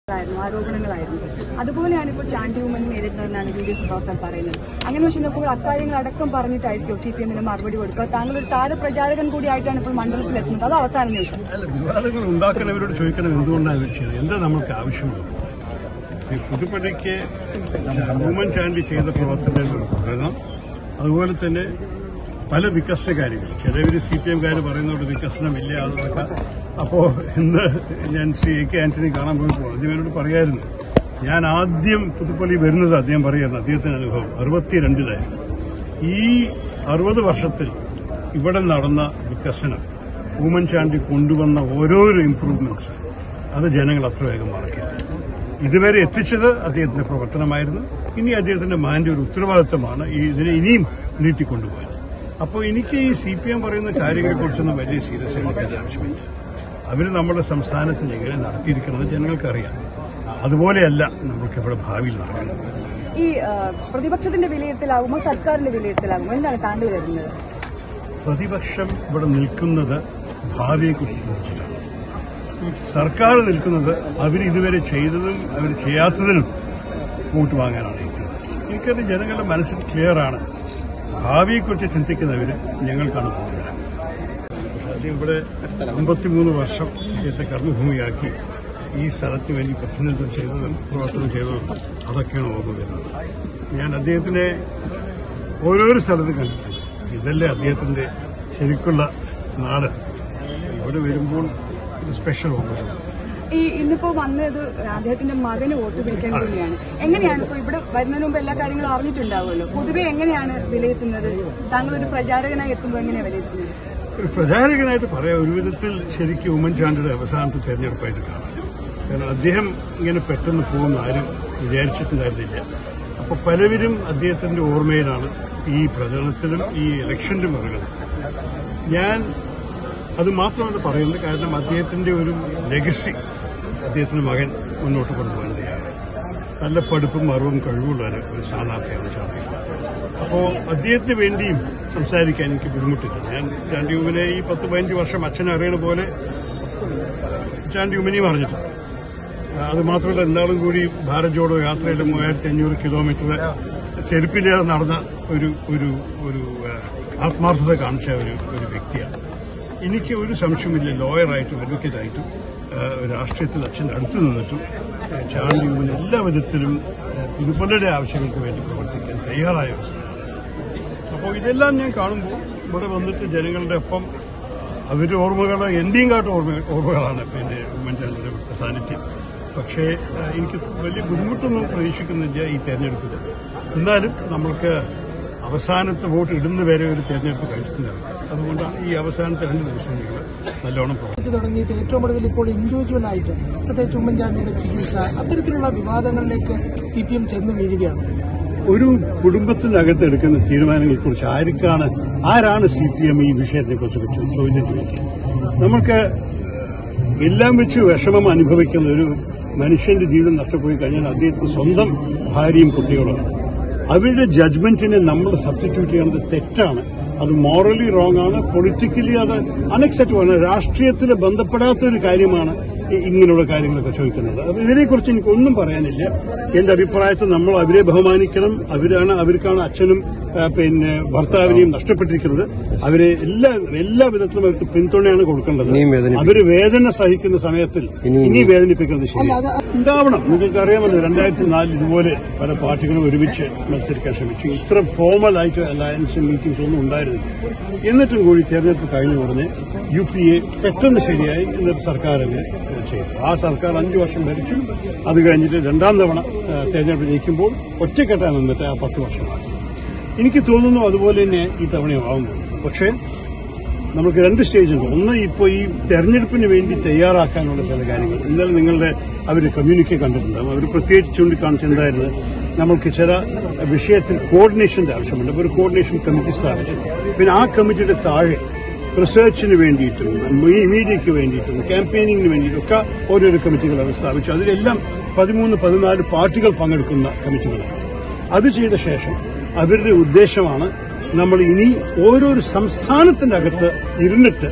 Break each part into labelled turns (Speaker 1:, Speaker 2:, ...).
Speaker 1: ആയിരുന്നു ആരോപണങ്ങളായിരുന്നു അതുപോലെയാണ് ഇപ്പോൾ ചാണ്ടി ഉമ്മൻ നേരിടുന്നതെന്നാണ് വി ഡി എസ് പ്രവർത്തകർ പറയുന്നത് അങ്ങനെ വെച്ച് നോക്കുമ്പോൾ അക്കാര്യങ്ങൾ അടക്കം പറഞ്ഞിട്ടായിരിക്കും സി പി എമ്മിന് മറുപടി കൊടുക്കുക താങ്കൾ ഒരു താരപ്രചാരകൻ കൂടിയായിട്ടാണ് ഇപ്പോൾ മണ്ഡലത്തിൽ എത്തുന്നത് അത് അവസാന നിമിഷം
Speaker 2: അല്ല വിവാദങ്ങൾ ഉണ്ടാക്കുന്നവരോട് ചോദിക്കണം എന്തുകൊണ്ടാണ് ഇത് ചെയ്തത് എന്താ നമുക്ക് ആവശ്യമുള്ളത് ഈ പുതുപ്പള്ളിക്ക് ഉമ്മൻചാണ്ടി ചെയ്ത പ്രവർത്തനങ്ങൾ തുടരണം അതുപോലെ തന്നെ പല വികസന കാര്യങ്ങൾ ചിലവർ സി പി എംകാർ പറയുന്നതുകൊണ്ട് വികസനമില്ല അതൊക്കെ അപ്പോ ഇന്ന് ഞാൻ ശ്രീ എ കെ ആന്റണി കാണാൻ പോയപ്പോൾ അദ്ദേഹം എന്നോട് പറയായിരുന്നു ഞാൻ ആദ്യം പുതുപ്പള്ളി വരുന്നത് അദ്ദേഹം പറയായിരുന്നു അദ്ദേഹത്തിന്റെ അനുഭവം അറുപത്തിരണ്ടിലായിരുന്നു ഈ അറുപത് വർഷത്തിൽ ഇവിടെ നടന്ന വികസനം ഉമ്മൻചാണ്ടി കൊണ്ടുവന്ന ഓരോരോ ഇംപ്രൂവ്മെന്റ്സ് അത് ജനങ്ങൾ അത്ര വേഗം മറക്കില്ല ഇതുവരെ എത്തിച്ചത് അദ്ദേഹത്തിന്റെ പ്രവർത്തനമായിരുന്നു ഇനി അദ്ദേഹത്തിന്റെ മാന്റെ ഒരു ഉത്തരവാദിത്തമാണ് ഈ ഇതിനെ ഇനിയും നീട്ടിക്കൊണ്ടുപോകാൻ അപ്പോൾ എനിക്ക് ഈ സി പി എം പറയുന്ന കാര്യങ്ങളെക്കുറിച്ചൊന്നും വലിയ സീരിയസ് എടുക്കേണ്ട ആവശ്യമില്ല അവർ നമ്മുടെ സംസ്ഥാനത്തിന് എങ്ങനെ നടത്തിയിരിക്കുന്നത് ജനങ്ങൾക്കറിയാം അതുപോലെയല്ല നമുക്ക് ഇവിടെ ഭാവിയിൽ നടക്കുന്നത്
Speaker 1: ഈ ആ, പ്രതിപക്ഷത്തിന്റെ വിലയിരുത്തലാകുമോ സർക്കാരിന്റെ വിലയിരുത്തലാകുമോ എന്താണ് താങ്കൾ വരുന്നത്
Speaker 2: പ്രതിപക്ഷം ഇവിടെ നിൽക്കുന്നത് ഭാവിയെക്കുറിച്ച് ചിന്തിച്ചിട്ടാണ് സർക്കാർ നിൽക്കുന്നത് അവർ ഇതുവരെ ചെയ്തതും അവർ ചെയ്യാത്തതിനും വോട്ട് വാങ്ങാനാണ് നിൽക്കുന്നത് എനിക്കത് ജനങ്ങളുടെ മനസ്സിൽ ക്ലിയറാണ് ഭാവിയെക്കുറിച്ച് ചിന്തിക്കുന്നവർ ഞങ്ങൾക്കാണ് കൂടുതൽ ആദ്യം ഇവിടെ അമ്പത്തിമൂന്ന് വർഷം ഇദ്ദേഹത്തെ കർമ്മഭൂമിയാക്കി ഈ സ്ഥലത്തിന് വേണ്ടി പ്രതിനിധിത്വം ചെയ്തതും പ്രവർത്തനം ചെയ്തതും അതൊക്കെയാണ് ഓർമ്മ വരുന്നത് ഞാൻ അദ്ദേഹത്തിനെ ഓരോരോ സ്ഥലത്തും കണ്ടിട്ടുണ്ട് ഇതല്ലേ അദ്ദേഹത്തിന്റെ ശരിക്കുള്ള നാട് ഇവിടെ വരുമ്പോൾ ഒരു സ്പെഷ്യൽ ഓർമ്മ
Speaker 1: ഈ ഇന്നിപ്പോ വന്നത് അദ്ദേഹത്തിന്റെ മകന് വോട്ട് പിടിക്കാൻ വേണ്ടിയാണ് എങ്ങനെയാണ് ഇപ്പൊ ഇവിടെ വരുന്നതിന് മുമ്പ് എല്ലാ കാര്യങ്ങളും അറിഞ്ഞിട്ടുണ്ടാവുമല്ലോ പൊതുവെ എങ്ങനെയാണ് വിലയിരുത്തുന്നത് താങ്കൾ ഒരു പ്രചാരകനായി എത്തുമ്പോൾ എങ്ങനെയാണ് വിലയിരുത്തുന്നത്
Speaker 2: ഒരു പ്രചാരകനായിട്ട് പറയാം ഒരു വിധത്തിൽ ശരിക്കും ഉമ്മൻചാണ്ടിയുടെ അവസാനത്തെ തെരഞ്ഞെടുപ്പായിട്ട് കാണാം കാരണം അദ്ദേഹം ഇങ്ങനെ പെട്ടെന്ന് പോകുന്ന ആരും വിചാരിച്ചിട്ടുണ്ടായിരുന്നില്ല അപ്പൊ പലവരും അദ്ദേഹത്തിന്റെ ഓർമ്മയിലാണ് ഈ പ്രചരണത്തിലും ഈ ഇലക്ഷനിലും ഇറങ്ങുന്നത് ഞാൻ അത് മാത്രമാണ് പറയുന്നത് കാരണം അദ്ദേഹത്തിന്റെ ഒരു ലെഗസി അദ്ദേഹത്തിന്റെ മകൻ മുന്നോട്ട് കൊണ്ടുപോകാൻ തയ്യാറാണ് നല്ല പഠിപ്പും അറിവും കഴിവുള്ള ഒരു ഒരു സ്ഥാനാർത്ഥിയാണ് ചാണ്ടി അപ്പോ അദ്ദേഹത്തിന് വേണ്ടിയും സംസാരിക്കാൻ എനിക്ക് ബുദ്ധിമുട്ടില്ല ഞാൻ ചാണ്ടി ഉമ്മനെ ഈ പത്ത് പതിനഞ്ച് വർഷം അച്ഛനെ അറിയണ പോലെ ചാണ്ടി ഉമ്മനെയും അറിഞ്ഞിട്ടുണ്ട് അത് മാത്രമല്ല എന്താളും കൂടി ഭാരത് ജോഡോ യാത്രയിൽ മൂവായിരത്തി അഞ്ഞൂറ് കിലോമീറ്റർ ചെരുപ്പില്ലാതെ നടന്ന ഒരു ഒരു ഒരു ആ, ആത്മാർത്ഥത കാണിച്ച ഒരു ഒരു വ്യക്തിയാണ് എനിക്ക് ഒരു സംശയമില്ല ലോയറായിട്ടും അഡ്വക്കേറ്റായിട്ടും ആ, രാഷ്ട്രീയത്തിൽ അച്ഛൻ്റെ അടുത്ത് നിന്നിട്ടും ആ, ചാണ്ടി ഉമ്മൻ എല്ലാ വിധത്തിലും ആ, തിരുപ്പല്ലയുടെ ആവശ്യങ്ങൾക്ക് വേണ്ടി പ്രവർത്തിക്കാൻ തയ്യാറായ അവസ്ഥ അപ്പോൾ ഇതെല്ലാം ഞാൻ കാണുമ്പോൾ ഇവിടെ വന്നിട്ട് ജനങ്ങളുടെ ഒപ്പം അവരുടെ ഓർമ്മകൾ എന്റെയും കാട്ടും ഓർമ്മ ഓർമ്മകളാണ് പിന്നെ ഉമ്മൻചാണ്ടിയുടെ ഇവിടുത്തെ സാന്നിധ്യം പക്ഷേ ആ, എനിക്ക് വലിയ ബുദ്ധിമുട്ടൊന്നും പ്രതീക്ഷിക്കുന്നില്ല ഈ തെരഞ്ഞെടുപ്പിൽ എന്നാലും നമ്മൾക്ക് അവസാനത്തെ വോട്ട് ഇടുന്ന വരെ ഒരു തെരഞ്ഞെടുപ്പ് കഴിച്ചിട്ടുണ്ടാവും അതുകൊണ്ട് ഈ അവസാനത്തെ രണ്ട് ദിവസങ്ങളിൽ നല്ലോണം പ്രവർത്തിക്കും
Speaker 3: വെച്ച് തുടങ്ങിയിട്ട് ഏറ്റവും ഒടുവിൽ ഇപ്പോൾ ഇൻഡിവിജ്വൽ ആയിട്ട് പ്രത്യേകിച്ച് ഉമ്മൻചാണ്ടിയുടെ ചികിത്സ അത്തരത്തിലുള്ള വിവാദങ്ങളിലേക്ക് സി പി എം ചെന്ന് വീഴുകയാണ്
Speaker 2: ഒരു കുടുംബത്തിനകത്ത് എടുക്കുന്ന തീരുമാനങ്ങളെക്കുറിച്ച് ആർക്കാണ് ആരാണ് സി പി എം ഈ വിഷയത്തെക്കുറിച്ച് ചോദ്യം ചോദിക്കുന്നത് നമുക്ക് എല്ലാം വെച്ച് വിഷമം അനുഭവിക്കുന്ന ഒരു മനുഷ്യന്റെ ജീവിതം നഷ്ടപ്പോയി കഴിഞ്ഞാൽ അദ്ദേഹത്തിന് സ്വന്തം ഭാര്യയും കുട്ടികളുമാണ് അവരുടെ ജഡ്ജ്മെന്റിനെ നമ്മൾ സബ്സ്റ്റിറ്റ്യൂട്ട് ചെയ്യുന്നത് തെറ്റാണ് അത് മോറലി റോങ് ആണ് പൊളിറ്റിക്കലി അത് അൺഅക്സെപ്റ്റബിൾ ആണ് രാഷ്ട്രീയത്തിൽ ബന്ധപ്പെടാത്ത ഒരു കാര്യമാണ് ഇ- ഇങ്ങനെയുള്ള കാര്യങ്ങളൊക്കെ ചോദിക്കുന്നത് അപ്പൊ ഇതിനെക്കുറിച്ച് എനിക്ക് ഒന്നും പറയാനില്ല എന്റെ അഭിപ്രായത്തിൽ നമ്മൾ അവരെ ബഹുമാനിക്കണം അവരാണ് അവർക്കാണ് അച്ഛനും ആ, പിന്നെ ഭർത്താവിനെയും നഷ്ടപ്പെട്ടിരിക്കുന്നത് അവരെ എല്ലാ എല്ലാ വിധത്തിലും അവർക്ക് പിന്തുണയാണ് കൊടുക്കേണ്ടത് അവര് വേദന സഹിക്കുന്ന സമയത്തിൽ ഇനി വേദനിപ്പിക്കുന്നത് ശരിയല്ല ഉണ്ടാവണം നിങ്ങൾക്ക് അറിയാമല്ലോ രണ്ടായിരത്തി നാലിൽ ഇതുപോലെ പല പാർട്ടികളും ഒരുമിച്ച് മത്സരിക്കാൻ ശ്രമിച്ചു ഇത്ര ഫോമൽ ആയിട്ട് അലയൻസ് മീറ്റിംഗ്സ് ഒന്നും ഉണ്ടായിരുന്നില്ല എന്നിട്ടും കൂടി തെരഞ്ഞെടുപ്പ് കഴിഞ്ഞ ഉടനെ യു പി എ പെട്ടെന്ന് ശരിയായി ഇന്നത്തെ സർക്കാർ അങ്ങ് ചെയ്തു ആ സർക്കാർ അഞ്ചു വർഷം ഭരിച്ചു അത് കഴിഞ്ഞിട്ട് രണ്ടാം തവണ ആ, തെരഞ്ഞെടുപ്പ് ജയിക്കുമ്പോൾ ഒറ്റക്കെട്ടാണ് നിന്നിട്ട് ആ പത്ത് വർഷമാണ് എനിക്ക് തോന്നുന്നു അതുപോലെ തന്നെ ഈ തവണയും ആവുന്നു പക്ഷേ നമുക്ക് രണ്ട് സ്റ്റേജ് ഉണ്ട് ഒന്ന് ഇപ്പോൾ ഈ തെരഞ്ഞെടുപ്പിന് വേണ്ടി തയ്യാറാക്കാനുള്ള ചില കാര്യങ്ങൾ ഇന്നലെ നിങ്ങളുടെ അവർ കമ്മ്യൂണിക്കെ കണ്ടിട്ടുണ്ടാവും അവർ പ്രത്യേകിച്ച് ചൂണ്ടിക്കാണിച്ച് എന്തായിരുന്നു നമ്മൾക്ക് ചില വിഷയത്തിൽ കോർഡിനേഷന്റെ ആവശ്യമുണ്ട് അപ്പോൾ ഒരു കോർഡിനേഷൻ കമ്മിറ്റി സ്ഥാപിച്ചു പിന്നെ ആ കമ്മിറ്റിയുടെ താഴെ റിസർച്ചിന് വേണ്ടിയിട്ടും മീ- മീഡിയയ്ക്ക് വേണ്ടിയിട്ടും ക്യാമ്പയിനിങ്ങിന് വേണ്ടിയിട്ടും ഒക്കെ ഓരോരോ കമ്മിറ്റികൾ അവർ സ്ഥാപിച്ചു അതിലെല്ലാം പതിമൂന്ന് പതിനാല് പാർട്ടികൾ പങ്കെടുക്കുന്ന കമ്മിറ്റികളാണ് അത് ചെയ്ത ശേഷം അവരുടെ ഉദ്ദേശമാണ് നമ്മൾ ഇനി ഓരോരോ സംസ്ഥാനത്തിന്റെ അകത്ത് ഇരുന്നിട്ട്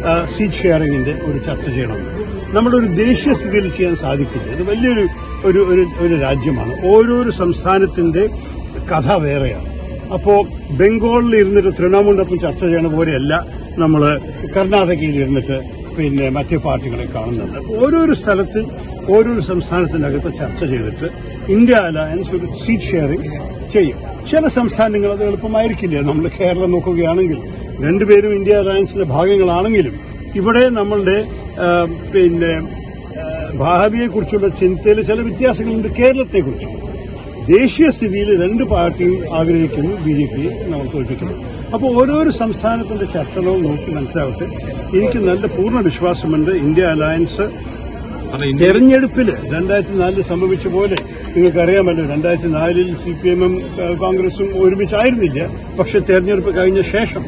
Speaker 2: സീറ്റ് ഷെയറിംഗിന്റെ ഒരു ചർച്ച ചെയ്യണം നമ്മുടെ ഒരു ദേശീയ സ്ഥിതിയിൽ ചെയ്യാൻ സാധിക്കില്ല ഇത് വലിയൊരു ഒരു ഒരു ഒരു രാജ്യമാണ് ഓരോരോ സംസ്ഥാനത്തിന്റെ കഥ വേറെയാണ് അപ്പോ ബംഗാളിൽ ഇരുന്നിട്ട് തൃണമൂലിനൊപ്പം ചർച്ച ചെയ്യണ പോലെയല്ല നമ്മൾ കർണാടകയിൽ ഇരുന്നിട്ട് പിന്നെ മറ്റു പാർട്ടികളെ കാണുന്നുണ്ട് ഓരോരോ സ്ഥലത്ത് ഓരോരോ സംസ്ഥാനത്തിനകത്ത് ചർച്ച ചെയ്തിട്ട് ഇന്ത്യ അലയൻസ് ഒരു സീറ്റ് ഷെയറിംഗ് ചെയ്യും ചില സംസ്ഥാനങ്ങൾ അത് എളുപ്പമായിരിക്കില്ല നമ്മൾ കേരളം നോക്കുകയാണെങ്കിൽ രണ്ടുപേരും ഇന്ത്യ അലയൻസിന്റെ ഭാഗങ്ങളാണെങ്കിലും ഇവിടെ നമ്മളുടെ ആ, പിന്നെ ആ, ഭാവിയെക്കുറിച്ചുള്ള ചിന്തയിൽ ചില വ്യത്യാസങ്ങളുണ്ട് കേരളത്തെക്കുറിച്ച് ദേശീയ സ്ഥിതിയിൽ രണ്ട് പാർട്ടിയും ആഗ്രഹിക്കുന്നു ബി ജെ പിയെ നമ്മൾ തോൽപ്പിക്കുന്നു അപ്പോൾ ഓരോരോ സംസ്ഥാനത്തിന്റെ ചർച്ചകളും നോക്കി മനസ്സിലാവട്ടെ എനിക്ക് നല്ല പൂർണ്ണ വിശ്വാസമുണ്ട് ഇന്ത്യ അലയൻസ് തെരഞ്ഞെടുപ്പിൽ രണ്ടായിരത്തി നാലിൽ സംഭവിച്ച പോലെ നിങ്ങൾക്കറിയാമല്ലോ രണ്ടായിരത്തി നാലിൽ സി പി എമ്മും കോൺഗ്രസും ഒരുമിച്ചായിരുന്നില്ല പക്ഷെ തെരഞ്ഞെടുപ്പ് കഴിഞ്ഞ ശേഷം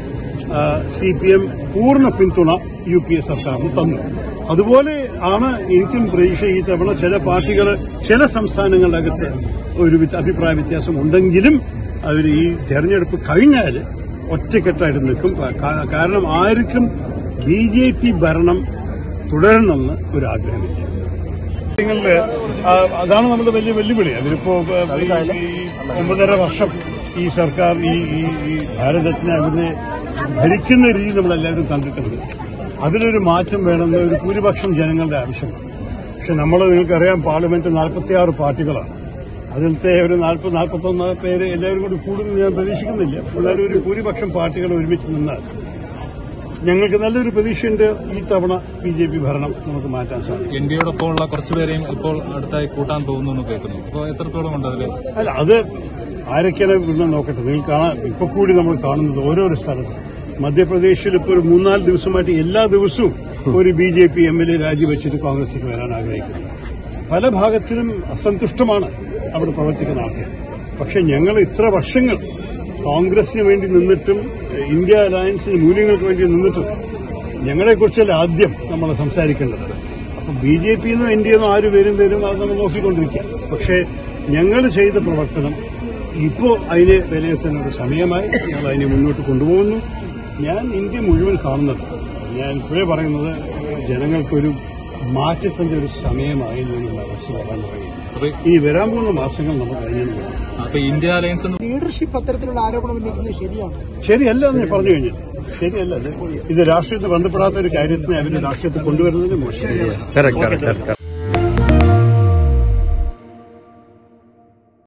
Speaker 2: സി പി എം പൂർണ്ണ പിന്തുണ യു പി എ സർക്കാരിന് തന്നു അതുപോലെ ആണ് എനിക്കും പ്രതീക്ഷ ഈ തവണ ചില പാർട്ടികൾ ചില സംസ്ഥാനങ്ങളുടെ അകത്ത് ഒരു വ്യത്യ- അഭിപ്രായ വ്യത്യാസം ഉണ്ടെങ്കിലും അവർ ഈ തെരഞ്ഞെടുപ്പ് കഴിഞ്ഞാൽ ഒറ്റക്കെട്ടായിട്ട് നിൽക്കും കാ- കാരണം ആർക്കും ബി ജെ പി ഭരണം തുടരണമെന്ന് ഒരു ആഗ്രഹമില്ല നിങ്ങളുടെ ആ, അതാണ് നമ്മുടെ വലിയ വെല്ലുവിളി അതിലിപ്പോ ആ, ഈ- ഈ ഒമ്പതര വർഷം ഈ സർക്കാർ ഈ ഈ ഈ ഭാരതത്തിനെ അവരെ ഭരിക്കുന്ന രീതി നമ്മളെല്ലാവരും കണ്ടിട്ടുണ്ട് അതിലൊരു മാറ്റം വേണമെന്ന് ഒരു ഭൂരിപക്ഷം ജനങ്ങളുടെ ആവശ്യമാണ് പക്ഷെ നമ്മൾ നിങ്ങൾക്കറിയാം പാർലമെന്റ് നാൽപ്പത്തിയാറ് പാർട്ടികളാണ് അതിലത്തെ ഒരു നാൽപ്പത് നാൽപ്പത്തൊന്ന് പേര് എല്ലാവരും കൂടി കൂടുമെന്ന് ഞാൻ പ്രതീക്ഷിക്കുന്നില്ല എന്നാലും ഒരു ഭൂരിപക്ഷം പാർട്ടികൾ ഒരുമിച്ച് നിന്നാൽ ഞങ്ങൾക്ക് നല്ലൊരു പ്രതീക്ഷയുണ്ട് ഈ തവണ ബി ജെ പി ഭരണം നമുക്ക് മാറ്റാൻ സാധിക്കും
Speaker 4: എൻ ഡി എയോടൊപ്പമുള്ള കുറച്ചുപേരെയും ഇപ്പോൾ അടുത്തായി കൂട്ടാൻ പോകുന്നു എന്ന് കേൾക്കുന്നു അപ്പോൾ എത്രത്തോളം ഉണ്ട് അതില്
Speaker 2: അല്ല അത് ആരൊക്കെയാണ് ഇവിടെ നോക്കട്ടെ നിങ്ങൾ കാണാൻ ഇപ്പൊ കൂടി നമ്മൾ കാണുന്നത് ഓരോരോ സ്ഥലത്ത് മധ്യപ്രദേശിൽ ഇപ്പോൾ ഒരു മൂന്നാല് ദിവസമായിട്ട് എല്ലാ ദിവസവും ഒരു B J P M L A രാജിവെച്ചിട്ട് കോൺഗ്രസിലേക്ക് വരാൻ ആഗ്രഹിക്കുന്നു പല ഭാഗത്തിലും അസന്തുഷ്ടമാണ് അവിടെ പ്രവർത്തിക്കുന്ന ആൾക്കാർ പക്ഷെ ഞങ്ങൾ ഇത്ര വർഷങ്ങൾ കോൺഗ്രസിന് വേണ്ടി നിന്നിട്ടും ഏഹ്, ഇന്ത്യ അലയൻസിന് മൂല്യങ്ങൾക്ക് വേണ്ടി നിന്നിട്ടും ഞങ്ങളെക്കുറിച്ചല്ല ആദ്യം നമ്മൾ സംസാരിക്കേണ്ടത് അപ്പൊ ബി ജെ പി എന്നോ എൻ ഡി എന്നോ ആര് വരും വരും അത് നമ്മൾ നോക്കിക്കൊണ്ടിരിക്കുക പക്ഷേ ഞങ്ങൾ ചെയ്ത പ്രവർത്തനം ഇപ്പോൾ അതിനെ വിലയിരുത്തുന്ന ഒരു സമയമായി ഞങ്ങൾ അതിനെ മുന്നോട്ട് കൊണ്ടുപോകുന്നു ഞാൻ ഇന്ത്യ മുഴുവൻ കാണുന്നത് ഞാൻ ഇപ്പോഴേ പറയുന്നത് ജനങ്ങൾക്കൊരു മാറ്റത്തിന്റെ ഒരു സമയമായി എന്ന് മനസ്സിലാക്കാൻ തുടങ്ങി
Speaker 4: അപ്പൊ
Speaker 2: ഈ വരാൻ പോകുന്ന മാസങ്ങൾ നമ്മൾ കഴിഞ്ഞു
Speaker 4: അപ്പൊ ഇന്ത്യ അലയൻസ് എന്ന്
Speaker 3: ലീഡർഷിപ്പ് അത്തരത്തിലുള്ള ആരോപണം ഉന്നയിക്കുന്നത് ശരിയാണ്
Speaker 2: ശരിയല്ല എന്ന് ഞാൻ പറഞ്ഞു കഴിഞ്ഞു ശരിയല്ല ഇത് ഇത് രാഷ്ട്രീയത്തിൽ ബന്ധപ്പെടാത്ത ഒരു കാര്യത്തിനെ അവര് രാഷ്ട്രീയത്തിൽ കൊണ്ടുവരുന്നതിന് മോശം